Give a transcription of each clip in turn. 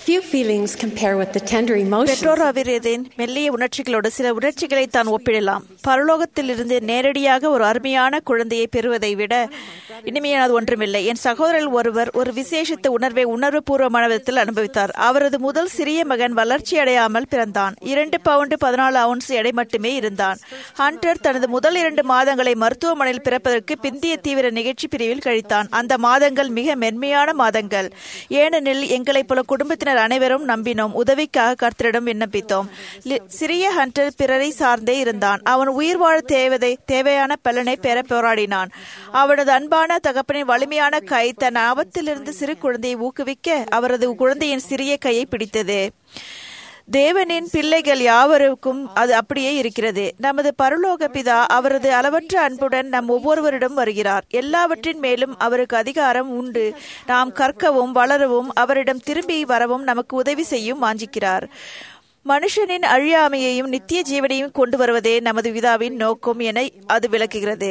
Few feelings compare with the tender emotions. பெற்றோராவிரதின் மெல்லிய உணர்ச்சிகளோடு சில உணர்ச்சிகளை தான் ஒப்பிடலாம் பரலோகத்திலிருந்து நேரடியாக ஒரு அருமையான குழந்தையை பெறுவதை விட இனிமையானது ஒன்றுமில்லை என் சகோதரர் ஒருவர் ஒரு விசேஷித்த உணர்வை உணர்வுபூர்வமான விதத்தில் அனுபவித்தார் அவரது முதல் சிறிய மகன் வளர்ச்சி அடையாமல் பிறந்தான் இரண்டு பவுண்டு பதினாலு அவுன்ஸ் எடை மட்டுமே இருந்தான் ஹண்டர் தனது முதல் இரண்டு மாதங்களை மருத்துவமனையில் பிறப்பதற்கு பிந்திய தீவிர நிகழ்ச்சி பிரிவில் கழித்தான் அந்த மாதங்கள் மிக மென்மையான மாதங்கள் ஏனெனில் எங்களைப் போல குடும்பத்தினர் அனைவரும் நம்பினோம் உதவிக்காக கர்த்தரிடம் விண்ணப்பித்தோம் லி- சிறிய ஹண்டர் பிறரை சார்ந்தே இருந்தான் அவன் உயிர் வாழ தேவதை தேவையான பலனை பெற போராடினான் அவனது அன்பான தகப்பனின் வலிமையான கை தன் ஆபத்திலிருந்து சிறு குழந்தையை ஊக்குவிக்க அவரது குழந்தையின் சிறிய கையை பிடித்தது தேவனின் பிள்ளைகள் யாவருக்கும் அது அப்படியே இருக்கிறது நமது பரலோக பிதா அவரது அளவற்ற அன்புடன் நம் ஒவ்வொருவரிடம் வருகிறார் எல்லாவற்றின் மேலும் அவருக்கு அதிகாரம் உண்டு நாம் கற்கவும் வளரவும் அவரிடம் திரும்பி வரவும் நமக்கு உதவி செய்யும் வாஞ்சிக்கிறார் மனுஷனின் அழியாமையையும் நித்திய ஜீவனையும் கொண்டு வருவதே நமது பிதாவின் நோக்கம் என அது விளக்குகிறது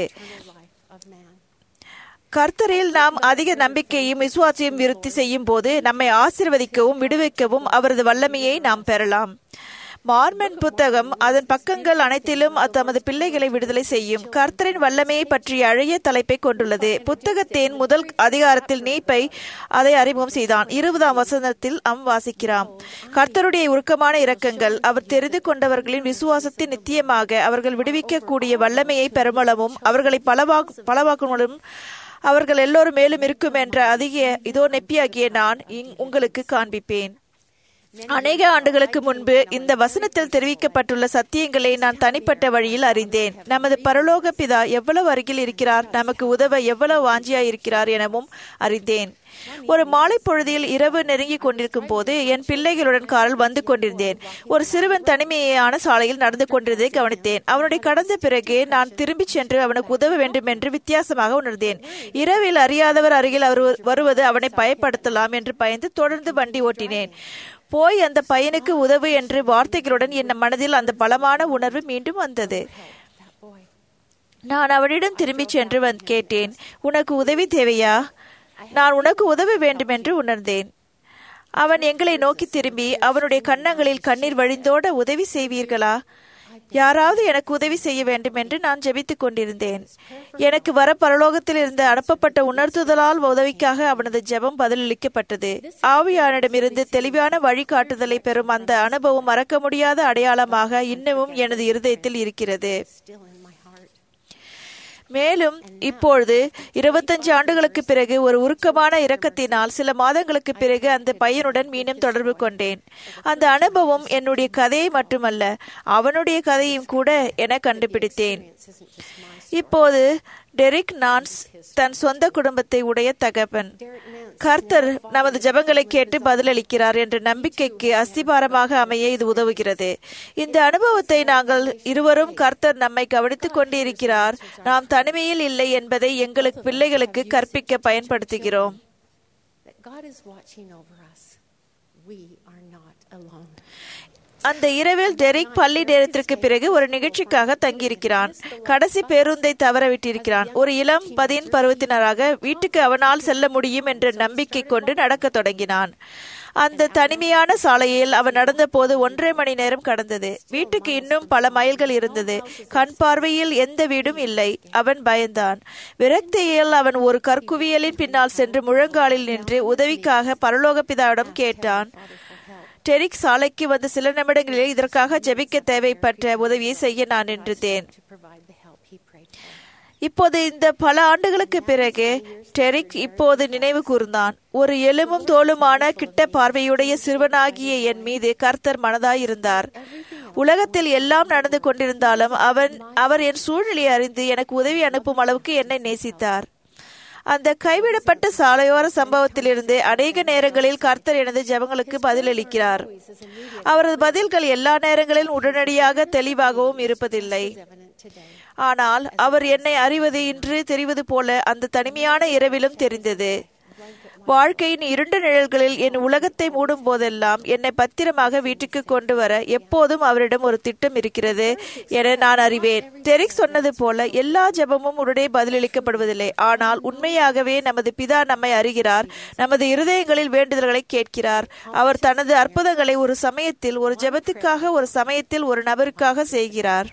கர்த்தரில் நாம் அதிக நம்பிக்கையும் விசுவாசையும் விருத்தி செய்யும் போது நம்மை ஆசிர்வதிக்கவும் விடுவிக்கவும் அவரது வல்லமையை நாம் பெறலாம் மார்மன் புத்தகம் அதன் பக்கங்கள் அனைத்திலும் அது தமது பிள்ளைகளை விடுதலை செய்யும் கர்த்தரின் வல்லமையை பற்றிய அழகிய தலைப்பை கொண்டுள்ளது புத்தகத்தின் முதல் அதிகாரத்தில் நீப்பை அதை அறிமுகம் செய்தான் இருபதாம் வசனத்தில் அம் வாசிக்கிறாம் கர்த்தருடைய உருக்கமான இரக்கங்கள் அவர் தெரிந்து கொண்டவர்களின் விசுவாசத்தின் நித்தியமாக அவர்கள் விடுவிக்கக்கூடிய வல்லமையை பெருமளவும் அவர்களை பலவாக்கு பலவாக்குமலும் அவர்கள் எல்லோரும் மேலும் இருக்கும் என்ற அதிக இதோ நெப்பியாகிய நான் இங்- உங்களுக்கு காண்பிப்பேன் அநேக ஆண்டுகளுக்கு முன்பு இந்த வசனத்தில் தெரிவிக்கப்பட்டுள்ள சத்தியங்களை நான் தனிப்பட்ட வழியில் அறிந்தேன் நமது பரலோக பிதா எவ்வளவு அருகில் இருக்கிறார் நமக்கு உதவ எவ்வளவு வாஞ்சியாய் இருக்கிறார் எனவும் அறிந்தேன் ஒரு மாலை பொழுதில் இரவு நெருங்கிக் கொண்டிருக்கும் போது என் பிள்ளைகளுடன் காரில் வந்து கொண்டிருந்தேன் ஒரு சிறுவன் தனிமையான சாலையில் நடந்து கொண்டிருந்ததை கவனித்தேன் அவனுடைய கடந்த பிறகு நான் திரும்பிச் சென்று அவனுக்கு உதவ வேண்டும் என்று வித்தியாசமாக உணர்ந்தேன் இரவில் அறியாதவர் அருகில் அவர் வருவது அவனை பயப்படுத்தலாம் என்று பயந்து தொடர்ந்து வண்டி ஓட்டினேன் போய் அந்த பையனுக்கு உதவு என்று வார்த்தைகளுடன் என் மனதில் அந்த பலமான உணர்வு மீண்டும் வந்தது நான் அவனிடம் திரும்பிச் சென்று வந்து கேட்டேன் உனக்கு உதவி தேவையா நான் உனக்கு உதவ வேண்டும் என்று உணர்ந்தேன் அவன் எங்களை நோக்கி திரும்பி அவனுடைய கன்னங்களில் கண்ணீர் வழிந்தோட உதவி செய்வீர்களா யாராவது எனக்கு உதவி செய்ய வேண்டும் என்று நான் ஜெபித்துக் கொண்டிருந்தேன் எனக்கு வர பரலோகத்தில் இருந்து அனுப்பப்பட்ட உணர்த்துதலால் உதவிக்காக அவனது ஜெபம் பதிலளிக்கப்பட்டது ஆவியானிடமிருந்து தெளிவான வழிகாட்டுதலை பெறும் அந்த அனுபவம் மறக்க முடியாத அடையாளமாக இன்னமும் எனது இருதயத்தில் இருக்கிறது Still in my heart. மேலும் இப்பொழுது இருபத்தஞ்சு ஆண்டுகளுக்கு பிறகு ஒரு உருக்கமான இரக்கத்தினால் சில மாதங்களுக்கு பிறகு அந்த பையனுடன் மீண்டும் தொடர்பு கொண்டேன் அந்த அனுபவம் என்னுடைய கதையை மட்டுமல்ல அவனுடைய கதையும் கூட என கண்டுபிடித்தேன் இப்போது டெரிக் நான்ஸ் தன் சொந்த குடும்பத்தை உடைய தகப்பன் கர்த்தர் நமது ஜெபங்களை கேட்டு பதிலளிக்கிறார் என்ற நம்பிக்கைக்கு அஸ்திபாரமாக அமைய இது உதவுகிறது இந்த அனுபவத்தை நாங்கள் இருவரும் கர்த்தர் நம்மை கவனித்துக் கொண்டிருக்கிறார் நாம் தனிமையில் இல்லை என்பதை எங்களுக்கு பிள்ளைகளுக்கு கற்பிக்க பயன்படுத்துகிறோம் That God is watching over us. We are not alone. அந்த இரவில் டெரிக் பள்ளி நேரத்திற்கு பிறகு ஒரு நிகழ்ச்சிக்காக தங்கியிருக்கிறான் கடைசி பேருந்தை தவறவிட்டிருக்கிறான் ஒரு இளம் பதின் பருவத்தினராக வீட்டுக்கு அவனால் செல்ல முடியும் என்ற நம்பிக்கை கொண்டு நடக்கத் தொடங்கினான் அந்த தனிமையான சாலையில் அவன் நடந்தபோது ஒன்றரை மணி நேரம் கடந்தது வீட்டுக்கு இன்னும் பல மைல்கள் இருந்தது கண் பார்வையில் எந்த வீடும் இல்லை அவன் பயந்தான் விரக்தியில் அவன் ஒரு கற்குவியலின் பின்னால் சென்று முழங்காலில் நின்று உதவிக்காக பரலோக பிதாவிடம் கேட்டான் டெரிக் சாலைக்கு வந்த சில நிமிடங்களில் இதற்காக ஜெபிக்க தேவைப்பட்ட உதவியை செய்ய நான் நின்றுதேன் To provide the help he prayed for. இப்போது இந்த பல ஆண்டுகளுக்கு பிறகு டெரிக் இப்போது நினைவு கூர்ந்தான் ஒரு எலும்பும் தோலுமான கிட்ட பார்வையுடைய சிறுவனாகிய என் மீது கர்த்தர் மனதாயிருந்தார் உலகத்தில் எல்லாம் நடந்து கொண்டிருந்தாலும் அவன் அவர் என் சூழ்நிலையை அறிந்து எனக்கு உதவி அனுப்பும் அளவுக்கு என்னை நேசித்தார் அந்த கைவிடப்பட்ட சாலையோர சம்பவத்திலிருந்து அநேக நேரங்களில் கர்த்தர் எனது ஜெபங்களுக்கு பதிலளிக்கிறார் அவரது பதில்கள் எல்லா நேரங்களிலும் உடனடியாக தெளிவாகவும் இருப்பதில்லை Evident today. ஆனால் அவர் என்னை அறிவது இன்று தெரிவது போல அந்த தனிமையான இரவிலும் தெரிந்தது வாழ்க்கையின் இருண்ட நிழல்களில் என் உலகத்தை மூடும் போதெல்லாம் என்னை பத்திரமாக வீட்டுக்கு கொண்டு வர எப்போதும் அவரிடம் ஒரு திட்டம் இருக்கிறது என நான் அறிவேன் டெரிக் சொன்னது போல எல்லா ஜெபமும் உடனே பதிலளிக்கப்படுவதில்லை ஆனால் உண்மையாகவே நமது பிதா நம்மை அறிகிறார் நமது இருதயங்களில் வேண்டுதல்களை கேட்கிறார் அவர் தனது அற்புதங்களை ஒரு சமயத்தில் ஒரு ஜெபத்துக்காக ஒரு சமயத்தில் ஒரு நபருக்காக செய்கிறார்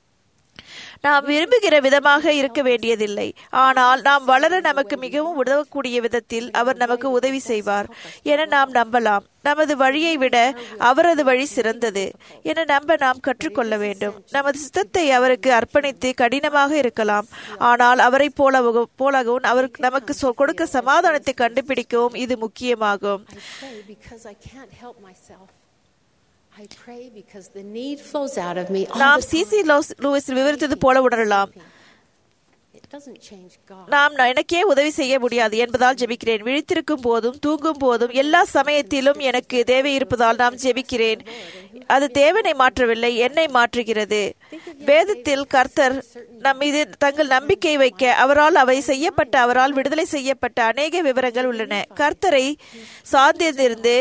நாம் விரும்புகிற விதமாக இருக்க வேண்டியதில்லை ஆனால் நாம் வளர நமக்கு மிகவும் உதவக்கூடிய விதத்தில் அவர் நமக்கு உதவி செய்வார் என நாம் நம்பலாம் நமது வழியை விட அவரது வழி சிறந்தது என நம்ப நாம் கற்றுக்கொள்ள வேண்டும் நமது சித்தத்தை அவருக்கு அர்ப்பணித்து கடினமாக இருக்கலாம் ஆனால் அவரை போல போலவும் அவருக்கு நமக்கு சொ- கொடுக்க சமாதானத்தை கண்டுபிடிக்கவும் இது முக்கியமாகும் I pray because I can't help myself. I pray because the need flows out of me all நாம் the சிசி லூயிஸ் விவரித்தது போல உணரலாம் It doesn't change God. நாம் எனக்கே உதவி செய்ய முடியாது என்பதால் ஜெபிக்கிறேன் விழித்திருக்கும் போதும் தூங்கும் போதும் எல்லா சமயத்திலும் எனக்கு தேவை இருப்பதால் நாம் ஜெபிக்கிறேன் அது தேவனை மாற்றவில்லை என்னை மாற்றுகிறது வேதத்தில் கர்த்தர் நம் மீது தங்கள் நம்பிக்கை வைக்க அவரால் அவை செய்யப்பட்ட அவரால் விடுதலை செய்யப்பட்ட அநேக விவரங்கள் உள்ளன கர்த்தரை சார்ந்திருந்திருந்து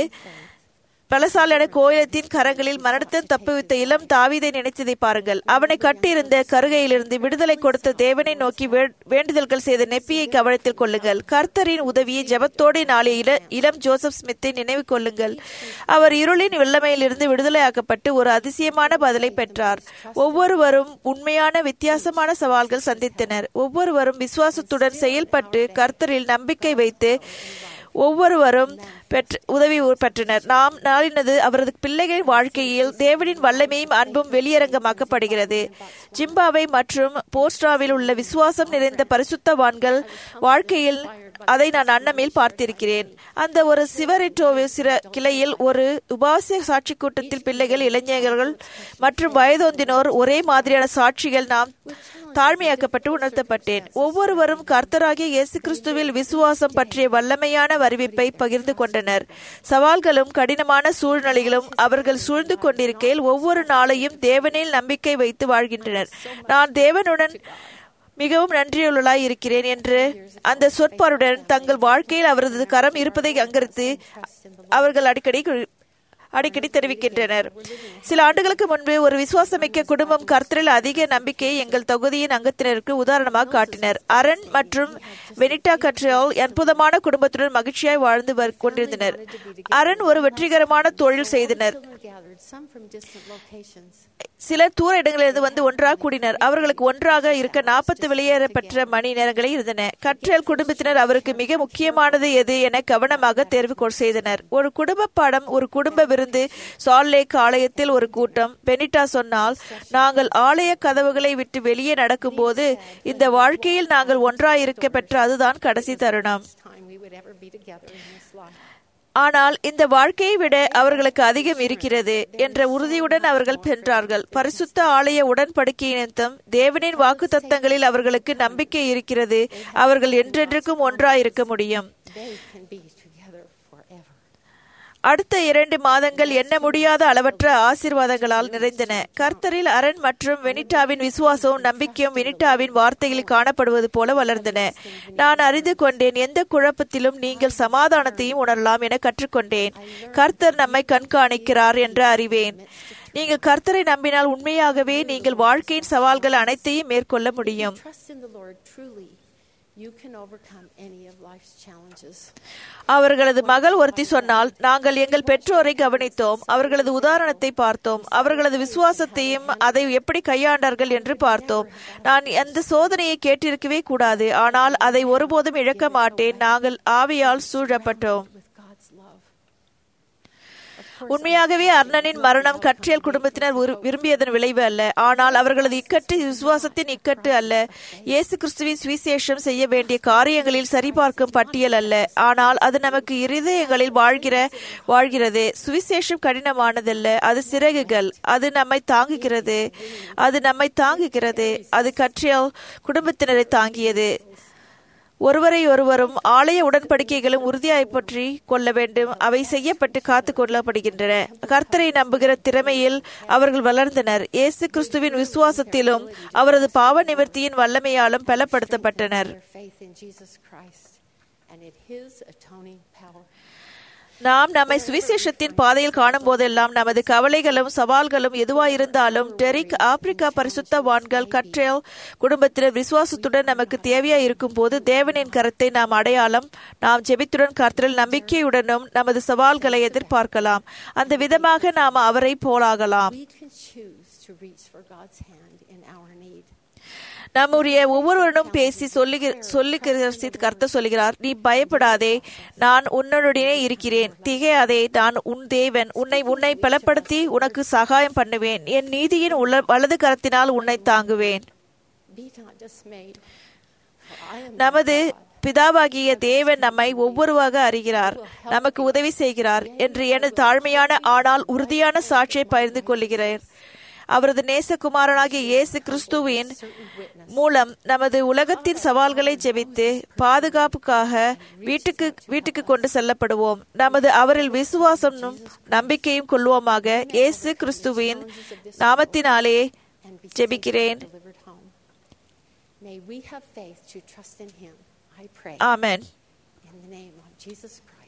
பலசாலான கோயிலத்தின் கரங்களில் மரணத்தை தப்புவித்த இளம் தாவீதை நினைத்ததை பாருங்கள் அவனை கட்டியிருந்த கருகையிலிருந்து விடுதலை கொடுத்த தேவனை நோக்கி வே- வேண்டுதல்கள் செய்த நெப்பியை கவனத்தில் கொள்ளுங்கள் கர்த்தரின் உதவியை ஜெபத்தோடு நாளை இள இளம் ஜோசப் ஸ்மித்தை நினைவு கொள்ளுங்கள் அவர் இருளின் வெள்ளமையிலிருந்து விடுதலையாக்கப்பட்டு ஒரு அதிசயமான பதிலை பெற்றார் ஒவ்வொருவரும் உண்மையான வித்தியாசமான சவால்கள் சந்தித்தனர் ஒவ்வொருவரும் விசுவாசத்துடன் செயல்பட்டு கர்த்தரில் நம்பிக்கை வைத்து ஒவ்வொருவரும் பெற்ற உதவி பெற்றனர் நாம் நாளினது அவரது பிள்ளைகளின் வாழ்க்கையில் தேவனின் வல்லமையும் அன்பும் வெளியரங்கமாக்கப்படுகிறது ஜிம்பாவை மற்றும் போஸ்ட்ராவில் உள்ள விசுவாசம் நிறைந்த பரிசுத்தவான்கள் வாழ்க்கையில் அதை நான் அன்னமில் பார்த்திருக்கிறேன் அந்த ஒரு சிவரிட்டோவில் சிற கிளையில் ஒரு உபாசிய சாட்சி கூட்டத்தில் பிள்ளைகள் இளைஞர்கள் மற்றும் வயதொந்தினோர் ஒரே மாதிரியான சாட்சிகள் நாம் தாழ்மையாக்கப்பட்டு உணர்த்தப்பட்டேன் ஒவ்வொருவரும் கர்த்தராகிய இயேசு கிறிஸ்துவில் விசுவாசம் பற்றிய வல்லமையான அறிவிப்பை பகிர்ந்து கொண்டனர் சவால்களும் கடினமான சூழ்நிலைகளும் அவர்கள் சூழ்ந்து கொண்டிருக்கையில் ஒவ்வொரு நாளையும் தேவனில் நம்பிக்கை வைத்து வாழ்கின்றனர் நான் தேவனுடன் மிகவும் நன்றியுள்ளலாய் இருக்கிறேன் என்று அந்த சொற்பாருடன் தங்கள் வாழ்க்கையில் அவரது கரம் இருப்பதை அங்கரித்து அவர்கள் அடிக்கடி குறி- அடிக்கடி தெரிவிக்கின்றனர் சில ஆண்டுகளுக்கு முன்பு ஒரு விசுவாசமிக்க குடும்பம் கர்த்தரில் அதிக நம்பிக்கையை எங்கள் தொகுதியின் அங்கத்தினருக்கு உதாரணமாக காட்டினர் அரண் மற்றும் வெனிட்டா கட்ரியால் அற்புதமான குடும்பத்துடன் மகிழ்ச்சியாய் வாழ்ந்து வர்- கொண்டிருந்தனர் அரண் ஒரு வெற்றிகரமான தொழில் செய்தனர் Children gathered, some from distant locations. சிலர் தூர இடங்களிலிருந்து வந்து ஒன்றாக கூடினர் அவர்களுக்கு ஒன்றாக இருக்க நாற்பத்து வெளியேறப்பட்ட மணி நேரங்களே இருந்தன கற்றல் குடும்பத்தினர் அவருக்கு மிக முக்கியமானது எது என கவனமாக தேர்வு கொ- செய்தனர் ஒரு குடும்ப பாடம் ஒரு குடும்ப விருந்து சால்லேக் ஆலயத்தில் ஒரு கூட்டம் பெனிட்டா சொன்னால் நாங்கள் ஆலய கதவுகளை விட்டு வெளியே நடக்கும்போது இந்த வாழ்க்கையில் நாங்கள் ஒன்றாயிருக்க பெற்ற அதுதான் கடைசி தருணம் Time we would ever be together in this life. ஆனால் இந்த வாழ்க்கையை விட அவர்களுக்கு அதிகம் இருக்கிறது என்ற உறுதியுடன் அவர்கள் சென்றார்கள் பரிசுத்த ஆலய உடன்படிக்கை நிமித்தம் தேவனின் வாக்கு தத்தங்களில் அவர்களுக்கு நம்பிக்கை இருக்கிறது அவர்கள் என்றென்றுக்கும் ஒன்றாயிருக்க முடியும் They can be together forever. அடுத்த இரண்டு மாதங்கள் எண்ண முடியாத அளவற்ற ஆசீர்வாதங்களால் நிறைந்தன கர்த்தரில் அரண் மற்றும் வெனிட்டாவின் விசுவாசமும் நம்பிக்கையும் வெனிட்டாவின் வார்த்தைகளில் காணப்படுவது போல வளர்ந்தன நான் அறிந்து கொண்டேன் எந்த குழப்பத்திலும் நீங்கள் சமாதானத்தையும் உணரலாம் என கற்றுக்கொண்டேன் கர்த்தர் நம்மை கண்காணிக்கிறார் என்று அறிவேன் நீங்கள் கர்த்தரை நம்பினால் உண்மையாகவே நீங்கள் வாழ்க்கையின் சவால்கள் அனைத்தையும் மேற்கொள்ள முடியும் Trust in the Lord truly. You can overcome any of life's challenges. அவர்களது மகள் ஒருத்தி சொன்னால் நாங்கள் எங்கள் பெற்றோரை கவனித்தோம் அவர்களது உதாரணத்தை பார்த்தோம் அவர்களது விசுவாசத்தையும் அதை எப்படி கையாண்டார்கள் என்று பார்த்தோம் நான் அந்த சோதனையை கேட்டிருக்கவே கூடாது ஆனால் அதை ஒருபோதும் இழக்க மாட்டேன் நாங்கள் ஆவியால் சூழப்பட்டோம் With God's love. உண்மையாகவே அர்ணனின் மரணம் கற்றியல் குடும்பத்தினர் விரு- விரும்பியதன் விளைவு அல்ல ஆனால் அவர்களது இக்கட்டு விசுவாசத்தின் இக்கட்டு அல்ல இயேசு கிறிஸ்துவின் சுவிசேஷம் செய்ய வேண்டிய காரியங்களில் சரிபார்க்கும் பட்டியல் அல்ல ஆனால் அது நமக்கு இருதயங்களில் வாழ்கிற வாழ்கிறது சுவிசேஷம் கடினமானதல்ல அது சிறகுகள் அது நம்மை தாங்குகிறது அது நம்மை தாங்குகிறது அது கற்றியல் குடும்பத்தினரை தாங்கியது ஒருவரை ஒருவரும் ஆலய உடன்படிக்கைகளும் உறுதியாய் பற்றி கொள்ள வேண்டும் அவை செய்யப்பட்டு காத்து கொள்ளப்படுகின்றன கர்த்தரை நம்புகிற திறமையில் அவர்கள் வளர்ந்தனர் இயேசு கிறிஸ்துவின் விசுவாசத்திலும் அவரது பாவ நிவர்த்தியின் வல்லமையாலும் பலப்படுத்தப்பட்டனர் Their faith in Jesus Christ and in His atoning power. நாம் நம்மை சுவிசேஷத்தின் பாதையில் காணும் போதெல்லாம் நமது கவலைகளும் சவால்களும் எதுவாயிருந்தாலும் டெரிக் ஆப்பிரிக்கா பரிசுத்தவான்கள் கற்றேல் குடும்பத்தினர் விசுவாசத்துடன் நமக்கு தேவையா இருக்கும் போது தேவனின் கரத்தை நாம் அடையாளம் நாம் ஜெபித்துடன் கர்த்தரில் நம்பிக்கையுடனும் நமது சவால்களை எதிர்பார்க்கலாம் அந்த விதமாக நாம் அவரை போலாகலாம் We can choose to reach for God's hand in our need. நம்முடைய ஒவ்வொருவரும் பேசி சொல்லுகிற சொல்லுகிற கர்த்தர் சொல்லுகிறார் நீ பயப்படாதே நான் உன்னுடனே இருக்கிறேன் திகையாதே நான் உன் தேவன் உன்னை உன்னை பலப்படுத்தி உனக்கு சகாயம் பண்ணுவேன் என் நீதியின் உள்ள வலது கரத்தினால் உன்னை தாங்குவேன் Be not dismayed, for I am நமது thy God. பிதாவாகிய தேவன் நம்மை ஒவ்வொருவாக அறிகிறார் நமக்கு உதவி செய்கிறார் என்று எனது தாழ்மையான ஆனால் உறுதியான சாட்சியை பகிர்ந்து கொள்கிறேன் அவரது நேசகுமாரனாகிய இயேசு கிறிஸ்துவின் மூலம் நமது உலகத்தின் சவால்களை ஜெபித்து பாதுகாப்புக்காக வீட்டுக்கு வீட்டுக்கு கொண்டு செல்லப்படுவோம் நமது அவரில் விசுவாசமும் நம்பிக்கையும் கொள்வோமாக இயேசு கிறிஸ்துவின் நாமத்தினாலே and be ஜெபிக்கிறேன் safely delivered home. May we have faith to trust in Him. I pray amen in the name of Jesus Christ.